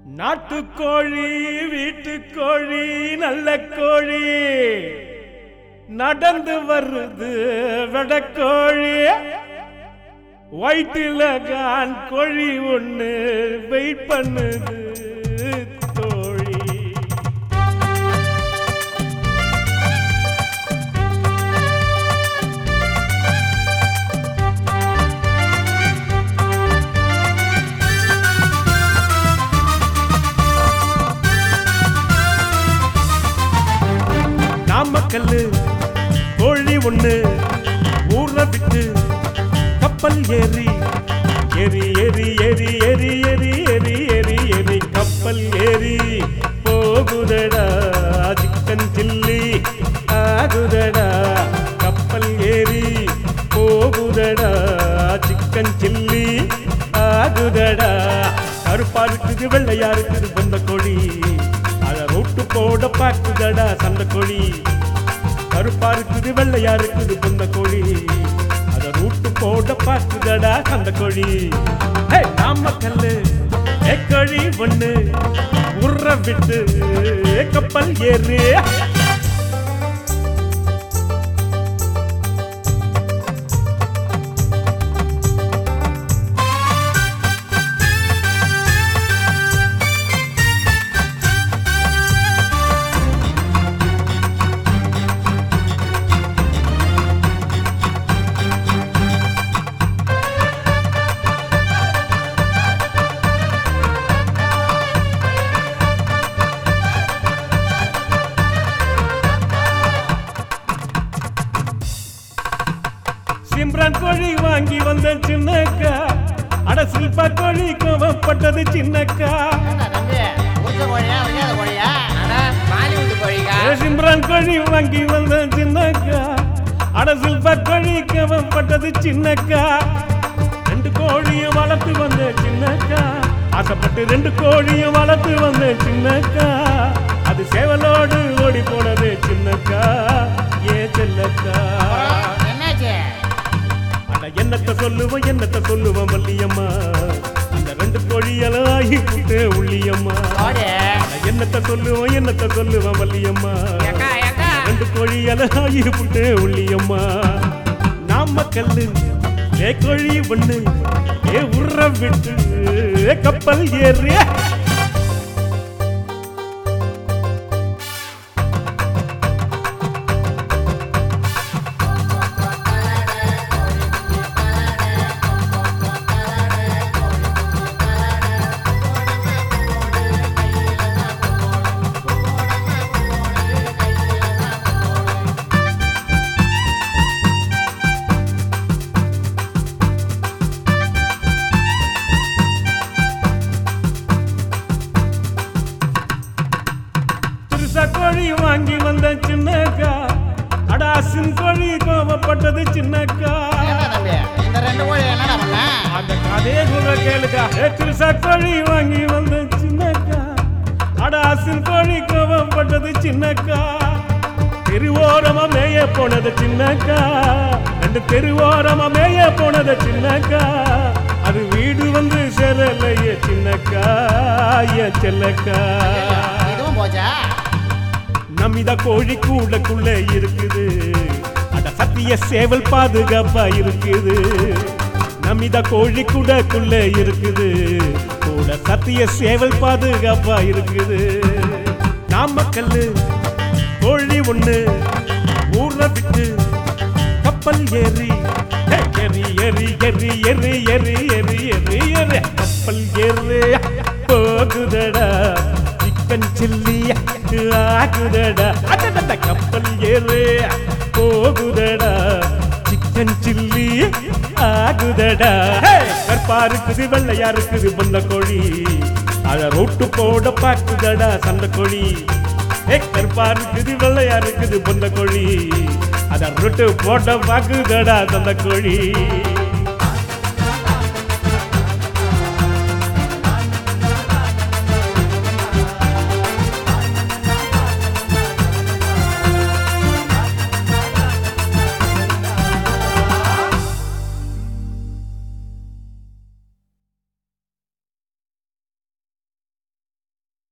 நாட்டுக்கோழி வீட்டுக்கோழி நல்ல கோழி நடந்து வருது வெடக்கோழி வயிற்றுல கான் கோழி ஒண்ணு வெயிட் பண்ணுது தோழி நாமக்கல்லு கோழி ஒண்ணு ஊற விட்டு கப்பல் ஏறி ஏறி ஏறி ஏறி ஏறி ஏறி ஏறி ஏறி ஏறி கப்பல் ஏறி போகுதடா சிக்கன் சில்லி ஆகுதடா கப்பல் ஏறி போகுதடா சிக்கன் சில்லி ஆகுதடா கருப்பா இருக்குது வெள்ளையா இருக்குது பொந்த கோழி அத ரொட்டு போட பாக்குதடா சண்டை கோழி கருப்பா இருக்குது வெள்ளையா இருக்குது பொந்த கோழி அத ரூட்டு போட பாக்குதடா சண்டை கோழி ஹே, நாமக்கல்லு ஏ கோழி ஒண்ணு உர்ற விட்டு ஏ கப்பல் ஏறு சிம்ரன் கோழி வாங்கி வந்த சின்னக்கா அட சில்பா கோழி கோவப்பட்டது சின்னக்கா என்ன தம்பி ஊத்த கோழியா வைக்காத கோழியா அடா பாலிவுட் கோழிக்கா ஏ சிம்ரன் கோழி வாங்கி வந்த சின்னக்கா அட சில்பா கோழி கோவப்பட்டது சின்னக்கா ரெண்டு கோழியும் வளர்த்து வந்த சின்னக்கா ஆசைப்பட்டு ரெண்டு கோழியும் வளர்த்து வந்த சின்னக்கா அது சேவலோடு ஓடி போனது சின்னக்கா ஏ செல்லக்கா அப்புறம் என்னாச்சு அட என்னத்த சொல்லுவோம் என்னத்த சொல்லுவோம் வள்ளியம்மா அந்த ரெண்டு கோழியெல்லாம் ஆகி புட்டு உள்ளியம்மா கோழி அட என்னத்த சொல்லுவோம் என்னத்த சொல்லுவோம் வள்ளியம்மா எக்கா எக்கா ரெண்டு கோழியெல்லாம் ஆகி புட்டு உள்ளியம்மா நாம கல்லு ஏ கோழி ஒண்ணு ஏ உர்ற விட்டு ஏ கப்பல் ஏறு திருசா கோழி வாங்கி வந்த சின்னக்கா அடாசின் கோழி கோவப்பட்டது சின்னக்கா என்ன தம்பி இந்த ரெண்டு கோழி என்னடா பண்ண அந்த கதையை சொல்ற கேளுக்கா ஏ திருசா கோழி வாங்கி வந்த சின்னக்கா அடாசின் கோழி கோவப்பட்டது சின்னக்கா தெருவோரமா மேய போனது சின்னக்கா ரெண்டு தெருவோரமா மேய போனது சின்னக்கா அது வீடு வந்து சேரலையே சின்னக்கா ஏன் செல்லக்கா இதுவும் போச்சா நமித கோழி கூடக்குள்ள இருக்குது அட சத்திய சேவல் பாதுகாப்பா இருக்குது நமித கோழி கூடக்குள்ள இருக்குது கூட சத்திய சேவல் பாதுகாப்பா இருக்குது நாமக்கல்லு கோழி ஒண்ணு ஊர்ல விட்டு கப்பல் ஏறி ஹே, ஏறி ஏறி ஏறி ஏறி ஏறி ஏறி ஏறி ஏறி கப்பல் ஏறு போகுதடா சிக்கன் சில்லி ஆகுதடா அடடட கப்பல் ஏறு போகுதடா சிக்கன் சில்லி ஆகுதடா ஹே, கற்பா இருக்குது வெள்ளையா இருக்குது பொந்த கோழி அத ரோட்டு போட பாக்குதடா சண்டை கோழி ஏ கருப்பா இருக்குது வெள்ளையா இருக்குது பொந்த கோழி அத ரொட்டு போட்ட பாக்குதடா சந்த கோழி